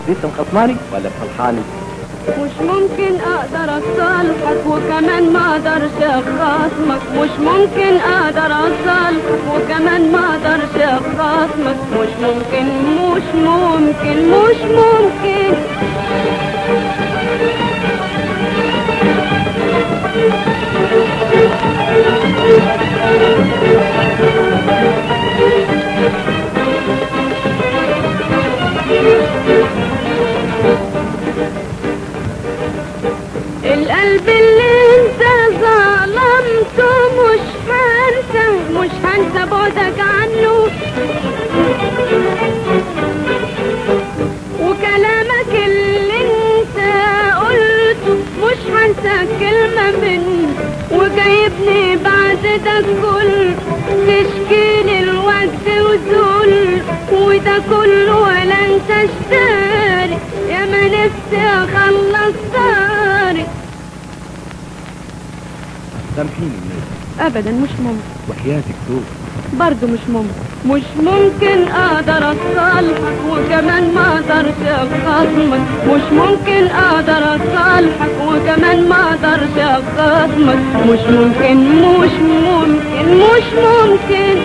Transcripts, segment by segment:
لسه مخصماني ولا مصلحاني مش ممكن اقدر اصالحك وكمان ما اقدرش اخاصمك مش ممكن اقدر اصالحك وكمان ما اقدرش اخاصمك مش ممكن مش ممكن مش ممكن القلب اللي انت ظلمته مش هنسى مش هنسى بعدك عنه وكلامك اللي انت قلته مش هنسى كلمة منه وجايبني بعد ده كله تشكيلي الوقت وذل وده كله ولا انت اشتاري يا ما نفسي اخلص طاري سامحيني الناس ابدا مش ممكن وحياتك دوب برضه مش ممكن مش ممكن اقدر اصالحك وكمان ما اقدرش اخاصمك مش ممكن اقدر اصالحك وكمان ما اقدرش اخاصمك مش ممكن مش ممكن مش ممكن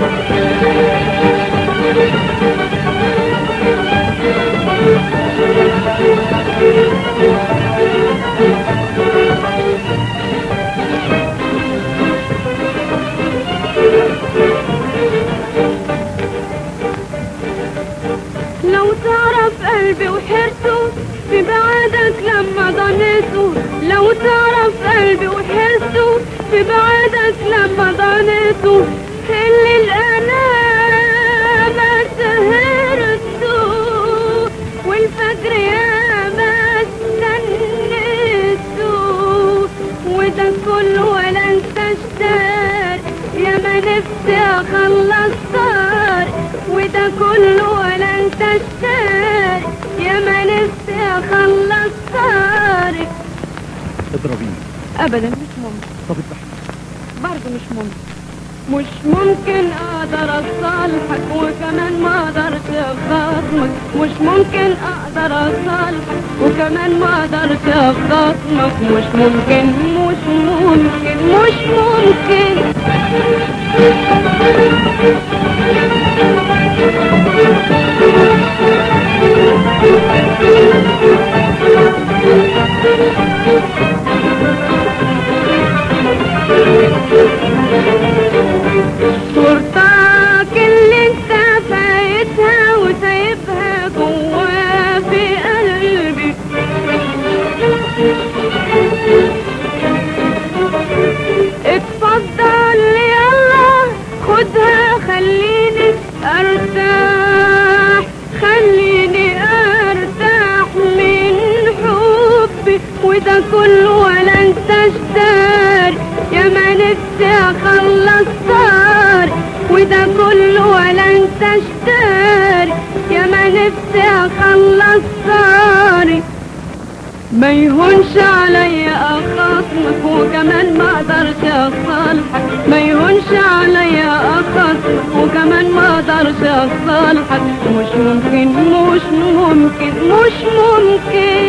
لو تعرف قلبي وحرته في بعادك لما ضنيته لو تعرف قلبي وحرته في بعادك لما ضنيته اللي الأنام سهرته والفجر يا ما استنيته وده كله ولا انت اشتار يا ما نفسي اخلص صار وده كله ولا انت اشتار يا ما نفسي اخلص صار اضربيني ابدا مش ممكن طب اذبحيني برضه مش ممكن مش ممكن اقدر اصالحك وكمان ما اقدرش اخاصمك مش ممكن اقدر اصالحك وكمان ما اقدرش اخاصمك مش ممكن مش ممكن مش ممكن صورتك اللي انت فايتها وسايبها جوا في قلبي اتفضل يلا خدها خليني ارتاح خليني ارتاح من حبي وده كله ولا انت اشتار يا ما نفسي اخلص صار وده كله ولا انت اشتار يا ما نفسي اخلص صار ما يهونش عليا اخاصمك وكمان ما اقدرش اصالحك ما يهونش عليا اخاصمك وكمان ما اقدرش اصالحك مش ممكن مش ممكن مش ممكن